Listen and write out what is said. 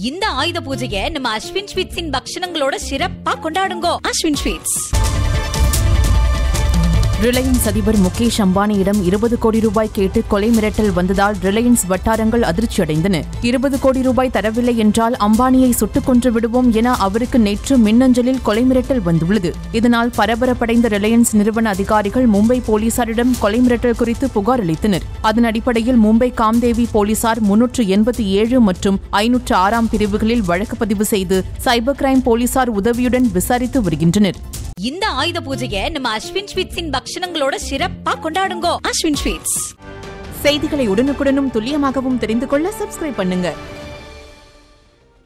இந்த ஆயுத பூஜையை நம்ம அஸ்வின் ஸ்வீட்ஸின் பக்ஷணங்களோட சிறப்பா கொண்டாடுங்கோ அஸ்வின் ஸ்வீட்ஸ் ரிலையன்ஸ் அதிபர் முகேஷ் அம்பானியிடம் இருபது கோடி ரூபாய் கேட்டு கொலை மிரட்டல் வந்ததால் ரிலையன்ஸ் வட்டாரங்கள் அதிர்ச்சியடைந்தன இருபது கோடி ரூபாய் தரவில்லை என்றால் அம்பானியை சுட்டுக் கொன்று விடுவோம் என அவருக்கு நேற்று மின்னஞ்சலில் கொலை மிரட்டல் வந்துள்ளது இதனால் பரபரப்படைந்த ரிலையன்ஸ் நிறுவன அதிகாரிகள் மும்பை போலீசாரிடம் கொலை மிரட்டல் குறித்து புகார் அளித்தனர் அதன் அடிப்படையில் மும்பை காம்தேவி போலீசார் முன்னூற்று எண்பத்தி ஏழு மற்றும் ஐநூற்று ஆறாம் பிரிவுகளில் வழக்கு பதிவு செய்து சைபர் கிரைம் போலீசார் உதவியுடன் விசாரித்து வருகின்றனர் இந்த ஆயுத பூஜையை நம்ம அஸ்வின் ஸ்வீட்ஸின் பக்ஷணங்களோட சிறப்பா கொண்டாடுங்கோ அஸ்வின் ஸ்வீட்ஸ் செய்திகளை உடனுக்குடனும் துல்லியமாகவும் தெரிந்து கொள்ள சப்ஸ்கிரைப் பண்ணுங்க